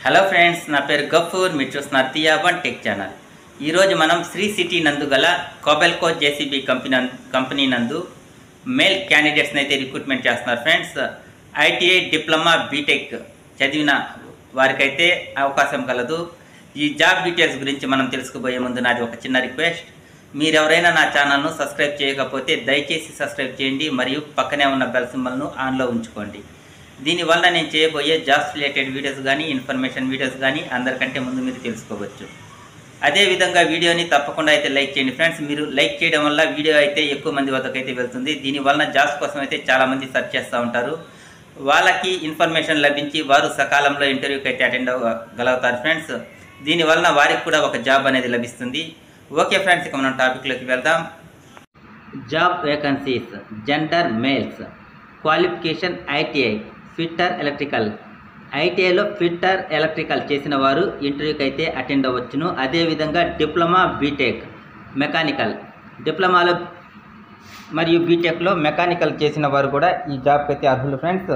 hello friends నా పేరు గఫూర్ మీరు చూస్తున్నారు తియాబన్ టెక్ ఛానల్ ఈరోజు మనం శ్రీ సిటీ నందు గల కోబెల్కో జేసీబీ కంపెనీ కంపెనీ నందు మేల్ క్యాండిడేట్స్ని అయితే రిక్రూట్మెంట్ చేస్తున్నారు ఫ్రెండ్స్ ఐటీఐ డిప్లొమా బీటెక్ చదివిన వారికైతే అవకాశం కలదు ఈ జాబ్ డీటెయిల్స్ గురించి మనం తెలుసుకోబోయే ముందు నాది ఒక చిన్న రిక్వెస్ట్ మీరు ఎవరైనా నా ఛానల్ను సబ్స్క్రైబ్ చేయకపోతే దయచేసి సబ్స్క్రైబ్ చేయండి మరియు పక్కనే ఉన్న బెల్ సింబల్ను ఆన్లో ఉంచుకోండి దీనివల్ల నేను చేయబోయే జాబ్స్ రిలేటెడ్ వీడియోస్ కానీ ఇన్ఫర్మేషన్ వీడియోస్ కానీ అందరికంటే ముందు మీరు తెలుసుకోవచ్చు అదేవిధంగా వీడియోని తప్పకుండా అయితే లైక్ చేయండి ఫ్రెండ్స్ మీరు లైక్ చేయడం వల్ల వీడియో అయితే ఎక్కువ మంది వద్దకు అయితే వెళ్తుంది దీనివల్ల జాబ్స్ కోసం అయితే చాలామంది సెర్చ్ చేస్తూ ఉంటారు వాళ్ళకి ఇన్ఫర్మేషన్ లభించి వారు సకాలంలో ఇంటర్వ్యూకి అయితే అటెండ్ అవ్వగలుగుతారు ఫ్రెండ్స్ దీనివలన వారికి కూడా ఒక జాబ్ అనేది లభిస్తుంది ఓకే ఫ్రెండ్స్ ఇక మనం టాపిక్లోకి వెళ్దాం job vacancies gender males qualification ITI fitter electrical ఐటీఐలో ఫిట్టర్ ఎలక్ట్రికల్ చేసిన వారు ఇంటర్వ్యూకి అయితే అటెండ్ అవ్వచ్చును అదేవిధంగా డిప్లొమా బీటెక్ మెకానికల్ డిప్లొమాలో మరియు బీటెక్లో మెకానికల్ చేసిన వారు కూడా ఈ జాబ్కి అయితే అర్హులు ఫ్రెండ్స్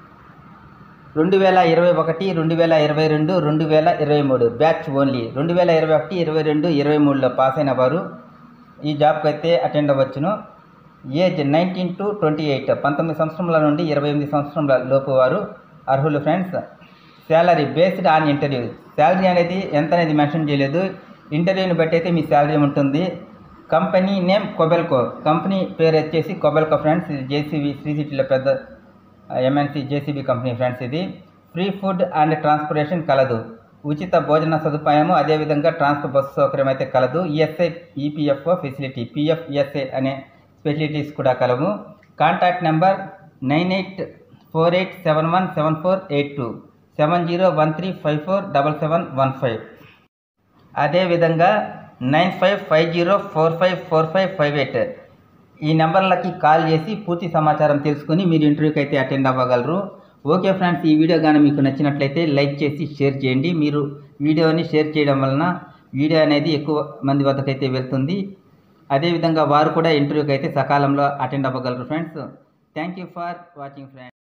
రెండు వేల ఇరవై ఒకటి రెండు వేల ఇరవై రెండు రెండు వేల ఇరవై మూడు బ్యాచ్ ఓన్లీ రెండు వేల ఇరవై ఒకటి ఇరవై రెండు ఇరవై మూడులో పాస్ అయిన వారు ఈ జాబ్కి అయితే అటెండ్ అవ్వచ్చును age nineteen to twenty eight పంతొమ్మిది సంవత్సరముల నుండి ఇరవై ఎనిమిది సంవత్సరముల లోపు వారు అర్హులు friends salary based on interview salary అనేది ఎంత అనేది మెన్షన్ చేయలేదు ఇంటర్వ్యూని బట్టి అయితే మీ శాలరీ ఉంటుంది కంపెనీ నేమ్ కొబెల్కో కంపెనీ పేరు వచ్చేసి కొబెల్కో ఫ్రెండ్స్ ఇది జేసీబీ శ్రీ సిటీలో పెద్ద ఎంఎన్సీ జేసీబీ కంపెనీ ఫ్రెండ్స్ ఇది ఫ్రీ ఫుడ్ అండ్ ట్రాన్స్పోర్టేషన్ కలదు ఉచిత భోజన సదుపాయము అదేవిధంగా ట్రాన్స్పోర్ట్ బస్సు సౌకర్యం అయితే కలదు ESI EPFO facility PF ESI అనే ఫెసిలిటీస్ కూడా కలవు contact number nine eight four eight seven one seven four eight two seven zero one three five four double seven one five అదేవిధంగా nine five five zero four five four five five eight ఈ నెంబర్లకి call చేసి పూర్తి సమాచారం తెలుసుకుని మీరు ఇంటర్వ్యూకి అయితే అటెండ్ అవ్వగలరు ఓకే ఫ్రెండ్స్ ఈ వీడియో కానీ మీకు నచ్చినట్లయితే లైక్ చేసి షేర్ చేయండి మీరు వీడియోని షేర్ చేయడం వలన వీడియో అనేది ఎక్కువ మంది వద్దకైతే వెళ్తుంది అదేవిధంగా వారు కూడా ఇంటర్వ్యూకి అయితే సకాలంలో అటెండ్ అవ్వగలరు friends thank you for watching friends